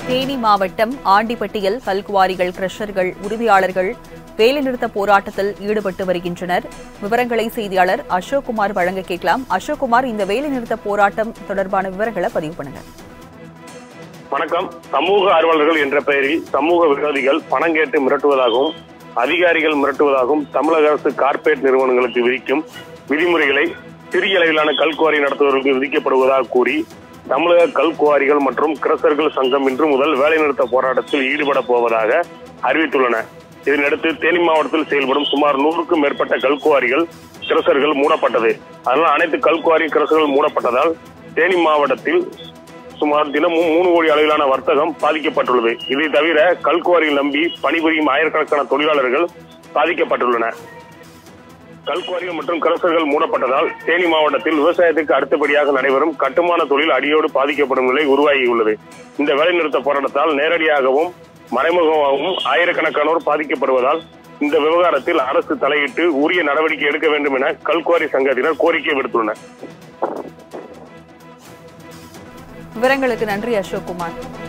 தேனி மாவட்டம் ஆண்டிப்பட்டியில் கல்குவாரிகள் கிரஷர்கள் உரிமையாளர்கள் வேலைநிறுத்த போராட்டத்தில் ஈடுபட்டு வருகின்றனர் விவரங்களை செய்தியாளர் அசோக்குமார் வழங்க கேட்கலாம் அசோக்குமார் இந்த வேலைநிறுத்த போராட்டம் தொடர்பான விவரங்களை பதிவு பண்ணுங்க வணக்கம் சமூக ஆர்வலர்கள் என்ற பெயரில் சமூக விரோதிகள் பணம் கேட்டு மிரட்டுவதாகவும் அதிகாரிகள் மிரட்டுவதாகவும் தமிழக அரசு கார்ப்பரேட் நிறுவனங்களுக்கு விதிக்கும் விதிமுறைகளை சிறிய அளவிலான கல்குவாரி நடத்துவதற்கு விதிக்கப்படுவதாக கூறி தமிழக கல்குவாரிகள் மற்றும் கிரசர்கள் சங்கம் இன்று முதல் வேலைநிறுத்த போராட்டத்தில் ஈடுபட போவதாக அறிவித்துள்ளன இதனையடுத்து தேனி மாவட்டத்தில் செயல்படும் சுமார் நூறுக்கும் மேற்பட்ட கல்குவாரிகள் கிரசர்கள் மூடப்பட்டது அதனால் அனைத்து கல்குவாரி கிரசர்கள் மூடப்பட்டதால் தேனி மாவட்டத்தில் சுமார் தினமும் மூணு கோடி அளவிலான வர்த்தகம் பாதிக்கப்பட்டுள்ளது இதை தவிர கல்குவாரியில் நம்பி பணிபுரியும் ஆயிரக்கணக்கான தொழிலாளர்கள் பாதிக்கப்பட்டுள்ளனர் கல்குவாரிகள் மற்றும் கரசர்கள் மூடப்பட்டதால் தேனி மாவட்டத்தில் விவசாயத்துக்கு அடுத்தபடியாக நடைபெறும் கட்டுமான தொழில் அடியோடு பாதிக்கப்படும் நிலை உருவாகியுள்ளது இந்த வேலைநிறுத்த போராட்டத்தால் நேரடியாகவும் மறைமுகமாகவும் ஆயிரக்கணக்கானோர் பாதிக்கப்படுவதால் இந்த விவகாரத்தில் அரசு தலையிட்டு உரிய நடவடிக்கை எடுக்க வேண்டும் என கல்குவாரி சங்கத்தினர் கோரிக்கை விடுத்துள்ளனர் விவரங்களுக்கு நன்றி அசோக்குமார்